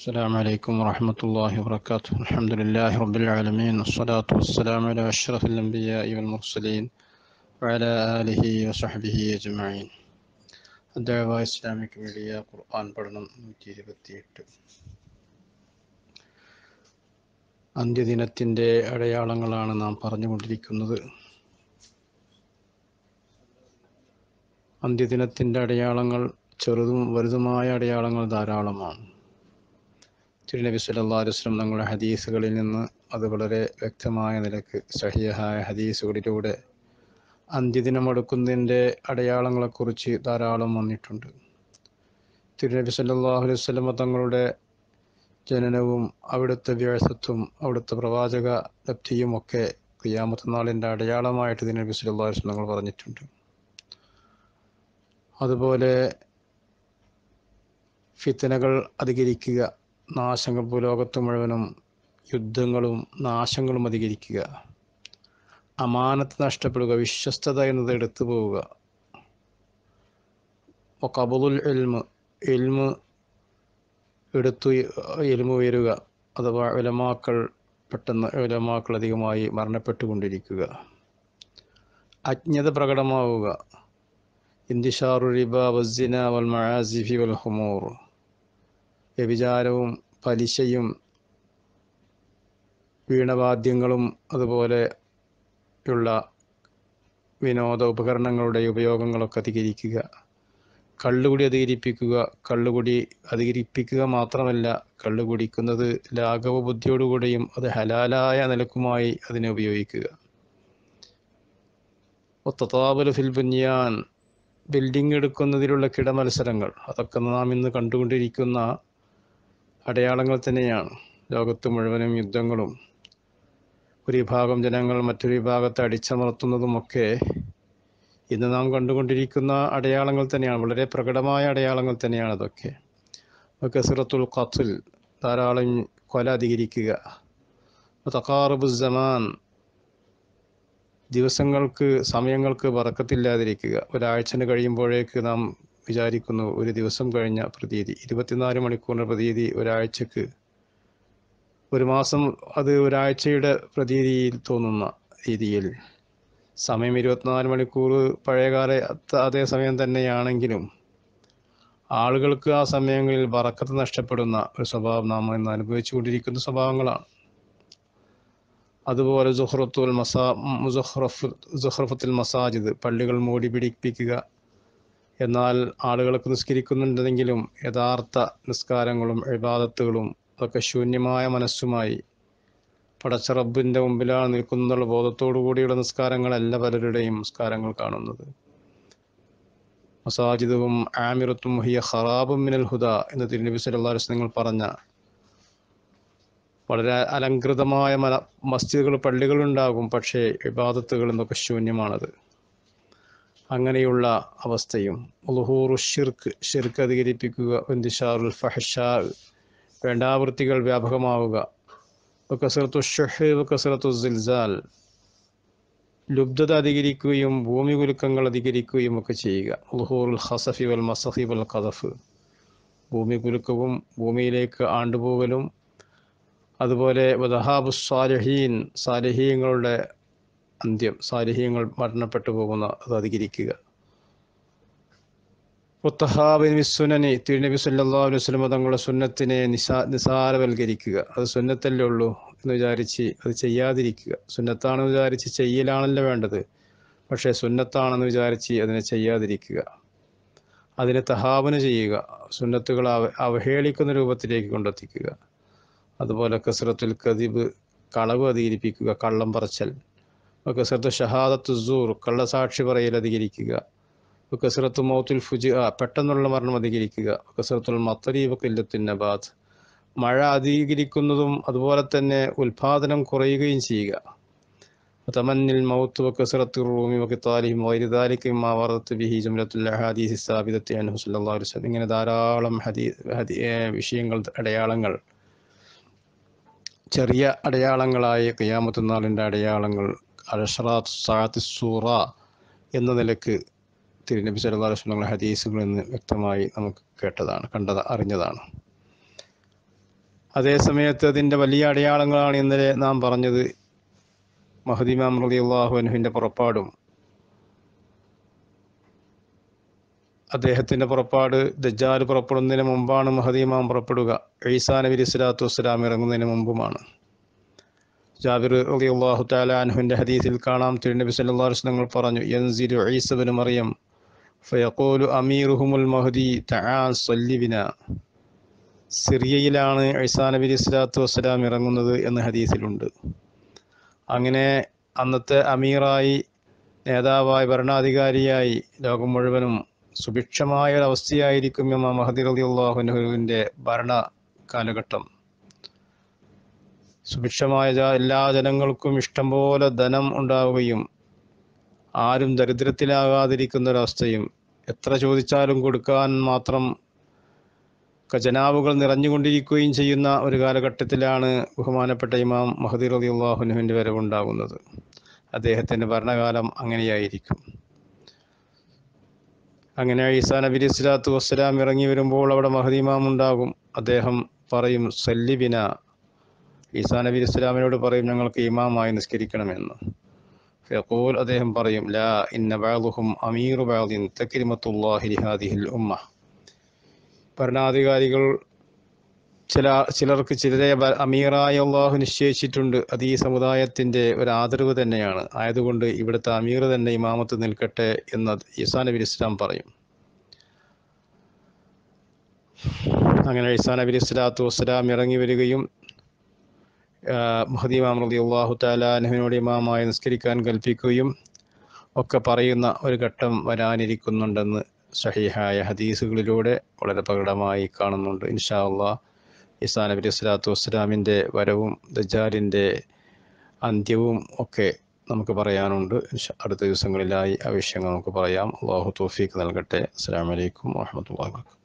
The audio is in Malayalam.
السلام عليكم ورحمة الله وبركاته الحمد لله رب العالمين والصلاة والسلام على أشرف الأنبياء والمرسلين وعلى آله وصحبه أجمعين الدعوة إسلامك മീഡിയ ഖുർആൻ പഠനം നൂറ്റി ഇരുപത്തിയെട്ട് അന്ത്യദിനത്തിൻ്റെ അടയാളങ്ങളാണ് നാം പറഞ്ഞുകൊണ്ടിരിക്കുന്നത് അന്ത്യദിനത്തിൻ്റെ അടയാളങ്ങൾ ചെറുതും വലുതുമായ അടയാളങ്ങൾ ധാരാളമാണ് തിരുനബി സല്ലല്ലാഹു അലൈഹി വസല്ലം തങ്ങളുടെ ഹദീസുകളിൽ നിന്ന് അത് വളരെ വ്യക്തമായ നിലക്ക് സഹിയായ ഹദീസുകളിലൂടെ അന്ത്യദിനം അടുക്കുന്നതിൻ്റെ അടയാളങ്ങളെക്കുറിച്ച് ധാരാളം വന്നിട്ടുണ്ട് തിരുനബി സല്ലല്ലാഹു അലൈഹി വസല്ലം തങ്ങളുടെ ജനനവും അവിടുത്തെ വ്യവസത്വം അവിടുത്തെ പ്രവാചക ലബ്ധിയും ഒക്കെ ക്രിയാമത്ത് നാളിൻ്റെ അടയാളമായിട്ട് തിരുനബി സല്ലല്ലാഹു അലൈഹി വസല്ലം തങ്ങൾ പറഞ്ഞിട്ടുണ്ട് അതുപോലെ ഫിത്തനകൾ അധികരിക്കുക നാശങ്ങൾ ഭൂലോകത്ത് മുഴുവനും യുദ്ധങ്ങളും നാശങ്ങളും അധികരിക്കുക അമാനത്ത് നഷ്ടപ്പെടുക വിശ്വസ്തത എന്നത് എടുത്തു പോവുക കബുൽ എൽമ് എൽമ് എടുത്തു എൽമ് ഉയരുക അഥവാ ഉലമാക്കൾ പെട്ടെന്ന് ഉലമാക്കൾ അധികമായി മരണപ്പെട്ടുകൊണ്ടിരിക്കുക അജ്ഞത പ്രകടമാവുക ഇന്തിഷാറു റിബ വസിന വൽ മഴാസിഫി വൽ ഹുമൂർ വ്യഭിചാരവും പലിശയും വീണവാദ്യങ്ങളും അതുപോലെ ഉള്ള വിനോദ ഉപകരണങ്ങളുടെ ഉപയോഗങ്ങളൊക്കെ അധികരിക്കുക കള്ളുകുടി അധികരിപ്പിക്കുക കള്ളുകുടി അധികരിപ്പിക്കുക മാത്രമല്ല കള്ളു കുടിക്കുന്നത് ലാഘവ ബുദ്ധിയോടുകൂടിയും അത് ഹലാലായ നിലക്കുമായി അതിനെ ഉപയോഗിക്കുക ഒത്തതാബുൽ ഫിൽ ബുന്യാൻ ബിൽഡിംഗ് എടുക്കുന്നതിലുള്ള കിടമത്സരങ്ങൾ അതൊക്കെ നാം ഇന്ന് കണ്ടുകൊണ്ടിരിക്കുന്ന അടയാളങ്ങൾ തന്നെയാണ് ലോകത്ത് മുഴുവനും യുദ്ധങ്ങളും ഒരു വിഭാഗം ജനങ്ങൾ മറ്റൊരു വിഭാഗത്തെ അടിച്ചമർത്തുന്നതുമൊക്കെ ഇന്ന് നാം കണ്ടുകൊണ്ടിരിക്കുന്ന അടയാളങ്ങൾ തന്നെയാണ് വളരെ പ്രകടമായ അടയാളങ്ങൾ തന്നെയാണ് അതൊക്കെ കസിറത്തുൽ ഖത്തുൽ ധാരാളം കൊല അധികരിക്കുക തക്കാറുബുസമാൻ ദിവസങ്ങൾക്ക് സമയങ്ങൾക്ക് വറക്കത്തില്ലാതിരിക്കുക ഒരാഴ്ചന് കഴിയുമ്പോഴേക്ക് നാം വിചാരിക്കുന്നു ഒരു ദിവസം കഴിഞ്ഞ പ്രതീതി ഇരുപത്തിനാല് മണിക്കൂറിൻ്റെ പ്രതീതി ഒരാഴ്ചക്ക് ഒരു മാസം അത് ഒരാഴ്ചയുടെ പ്രതീതിയിൽ തോന്നുന്ന രീതിയിൽ സമയം ഇരുപത്തിനാല് മണിക്കൂർ പഴയകാല അതേ സമയം തന്നെയാണെങ്കിലും ആളുകൾക്ക് ആ സമയങ്ങളിൽ വറക്കത്ത് നഷ്ടപ്പെടുന്ന ഒരു സ്വഭാവം നാം ഇന്ന് അനുഭവിച്ചു കൊണ്ടിരിക്കുന്ന സ്വഭാവങ്ങളാണ് അതുപോലെ സുഹ്റത്തുൽ മസാ മുസഹ്റഫ് സുഹ്റഫത്തുൽ മസാജിദ് പള്ളികൾ മൂടി പിടിപ്പിക്കുക എന്നാൽ ആളുകൾക്ക് നിസ്കരിക്കുന്നുണ്ടെങ്കിലും യഥാർത്ഥ നിസ്കാരങ്ങളും ഇബാദത്തുകളും അതൊക്കെ ശൂന്യമായ മനസ്സുമായി പടച്ച റബ്ബിൻ്റെ മുമ്പിലാണ് നിൽക്കുന്നുള്ള ബോധത്തോടു കൂടിയുള്ള നിസ്കാരങ്ങളല്ല പലരുടെയും നിസ്കാരങ്ങൾ കാണുന്നത് മസാജിദും ആമിറത്തും ഹിയ ഖറാബും മിനൽ ഹുദ എന്ന് തിരുനബി സല്ലല്ലാഹു അലൈഹി വസല്ലം പറഞ്ഞ വളരെ അലങ്കൃതമായ മല മസ്ജിദുകൾ പള്ളികളുണ്ടാകും പക്ഷേ ഇബാദത്തുകൾ എന്നൊക്കെ ശൂന്യമാണത് അങ്ങനെയുള്ള അവസ്ഥയും ഉൽഹൂറു ഷിർക്ക് ഷിർക്ക് അധികരിപ്പിക്കുക ഇന്തിഷാറുൽ ഫഹഷാ വേണ്ടാവൃത്തികൾ വ്യാപകമാവുക കസറത്തു ഷഹ് കസറത്തു സിൽസാൽ ലുബ്ധത അധികരിക്കുകയും ഭൂമി കുലുക്കങ്ങൾ അധികരിക്കുകയും ഒക്കെ ചെയ്യുക ഉൽഹൂറുൽ ഹസഫി വൽ മസഫി വൽ ഖദഫ് ഭൂമി കുലുക്കവും ഭൂമിയിലേക്ക് ആണ്ടുപോകലും അതുപോലെ വദഹാബു സാലിഹീൻ സാലിഹീങ്ങളുടെ അന്ത്യം സാലിഹീങ്ങൾ മരണപ്പെട്ടു പോകുന്ന അത് അധികരിക്കുക സുനനി തിരുനബി സല്ലല്ലാഹു അലൈഹി വസല്ലം തങ്ങളുടെ സുന്നത്തിനെ നിസാ നിസാരവൽക്കരിക്കുക അത് സുന്നത്തല്ലേ ഉള്ളൂ എന്ന് വിചാരിച്ച് അത് ചെയ്യാതിരിക്കുക സുന്നത്താണെന്ന് വിചാരിച്ച് ചെയ്യലാണല്ലോ വേണ്ടത് പക്ഷേ സുന്നത്താണെന്ന് വിചാരിച്ച് അതിനെ ചെയ്യാതിരിക്കുക അതിനെ തഹാവന ചെയ്യുക സുന്നത്തുകൾ അവ അവഹേളിക്കുന്ന രൂപത്തിലേക്ക് കൊണ്ടെത്തിക്കുക അതുപോലെ കസറത്തുൽ കദിബ് കളവ് അധികരിപ്പിക്കുക കള്ളം പറച്ചൽ കസറത്ത് ഷഹാദത്ത് സൂർ കള്ളസാക്ഷി പറയൽ അധികരിക്കുക കസറത്ത് മൗത്തുൽ ഫുജി പെട്ടെന്നുള്ള മരണം അധികരിക്കുക കസറത്തുൽ മത്തരീബ് കില്ലത്തിൻ നബാദ് മഴ അധികരിക്കുന്നതും അതുപോലെ തന്നെ ഉൽപാദനം കുറയുകയും ചെയ്യുക തമന്നിൽ മൗത്ത് കസറത്ത് റൂമി വക്കിത്താലിഹിം വൈരുദാലിക്കും മാവർത്ത് ബിഹി ജുംലത്തുൽ ഹദീസ് സ്ഥാപിതത്തെ അൻഹു സല്ലല്ലാഹു അലൈഹി വസല്ലം ഇങ്ങനെ ധാരാളം ഹദീ വിഷയങ്ങൾ അടയാളങ്ങൾ ചെറിയ അടയാളങ്ങളായ ഖിയാമത്ത് നാളിൻ്റെ അടയാളങ്ങൾ അഷറാത്ത് സാത്ത് സൂറ എന്ന നിലക്ക് തിരുനബി സല്ലല്ലാഹു അലൈഹി വസല്ലം ഹദീസുകളിൽ നിന്ന് വ്യക്തമായി നമുക്ക് കേട്ടതാണ് കണ്ടത് അറിഞ്ഞതാണ് അതേ സമയത്ത് അതിൻ്റെ വലിയ അടയാളങ്ങളാണ് ഇന്നലെ നാം പറഞ്ഞത് മഹദിമാം റലി അള്ളാഹുവിൻ്റെ പുറപ്പാടും അദ്ദേഹത്തിൻ്റെ പുറപ്പാട് ദജ്ജാൽ പുറപ്പെടുന്നതിന് മുമ്പാണ് മഹദീമാം പുറപ്പെടുക ഈസാ നബി ഇസ്ലാത്തു വസ്സലാം ഇറങ്ങുന്നതിന് മുമ്പുമാണ് ജാബിർ അലി അള്ളാഹു താലാൻഹുവിൻ്റെ ഹദീസിൽ കാണാം തിരുനബി സല്ലാ വസ്ലങ്ങൾ പറഞ്ഞു യൻസിരു ഈസബിന് മറിയം ഫയഖൂലു അമീറുഹുമുൽ മഹദി തആൽ സല്ലിബിന സിറിയയിലാണ് ഈസാ നബി ഇസ്ലാത്തു വസ്സലാം ഇറങ്ങുന്നത് എന്ന ഹദീസിലുണ്ട് അങ്ങനെ അന്നത്തെ അമീറായി നേതാവായി ഭരണാധികാരിയായി ലോകം മുഴുവനും സുഭിക്ഷമായ ഒരവസ്ഥയായിരിക്കും ഇമാം മഹദി അലി അള്ളാഹുവിൻ്റെ ഭരണ കാലഘട്ടം സുഭിക്ഷമായ എല്ലാ ജനങ്ങൾക്കും ഇഷ്ടം പോലെ ധനം ഉണ്ടാവുകയും ആരും ദരിദ്രത്തിലാകാതിരിക്കുന്ന ഒരവസ്ഥയും എത്ര ചോദിച്ചാലും കൊടുക്കാൻ മാത്രം ഖജനാവുകൾ നിറഞ്ഞുകൊണ്ടിരിക്കുകയും ചെയ്യുന്ന ഒരു കാലഘട്ടത്തിലാണ് ബഹുമാനപ്പെട്ട ഇമാം മഹദി റലി അള്ളാഹുനുവിൻ്റെ വരവുണ്ടാകുന്നത് അദ്ദേഹത്തിൻ്റെ ഭരണകാലം അങ്ങനെയായിരിക്കും അങ്ങനെ ഈസാ നബി ഇസ്ലാത്തു വസ്സലാം ഇറങ്ങി വരുമ്പോൾ അവിടെ മഹദീമാം ഉണ്ടാകും അദ്ദേഹം പറയും സല്ലിബിന ഈസാ നബി ഇസ്ലാമിനോട് പറയും ഞങ്ങൾക്ക് ഇമാമായി നിസ്കരിക്കണമെന്ന് ഫയഖൂൽ അദ്ദേഹം പറയും ലാ ഇന്ന ബാലുഹും അമീറു ബാലിൻ തക്രിമത്തുല്ലാഹി ലിഹാദിഹിൽ ഉമ്മ ഭരണാധികാരികൾ ചില ചിലർക്ക് ചിലരെ അമീറായ അള്ളാഹു നിശ്ചയിച്ചിട്ടുണ്ട് അത് ഈ സമുദായത്തിൻ്റെ ഒരു ആദരവ് തന്നെയാണ് ആയതുകൊണ്ട് ഇവിടുത്തെ അമീർ തന്നെ ഇമാമത്ത് നിൽക്കട്ടെ എന്ന് ഈസാ നബി ഇസ്ലാം പറയും അങ്ങനെ ഈസാ നബി ഇസ്ലാത്തു വസ്സലാം ഇറങ്ങി വരികയും മഹദി ഇമാം റലി അള്ളാഹു താലാനുവിനോട് ഇമാമായി നിസ്കരിക്കാൻ കൽപ്പിക്കുകയും ഒക്കെ പറയുന്ന ഒരു ഘട്ടം വരാനിരിക്കുന്നുണ്ടെന്ന് സഹിഹായ ഹദീസുകളിലൂടെ വളരെ പ്രകടമായി കാണുന്നുണ്ട് ഇൻഷാ അള്ളാഹ് ഈസാ നബി സ്വലാത്തു വസ്സലാമിൻ്റെ വരവും ദജാലിൻ്റെ അന്ത്യവും ഒക്കെ നമുക്ക് പറയാനുണ്ട് അടുത്ത ദിവസങ്ങളിലായി ആ വിഷയങ്ങൾ നമുക്ക് പറയാം അള്ളാഹു തോഫീക്ക് നൽകട്ടെ അസ്സാം വലൈക്കും വാഹമത്തല്ലാ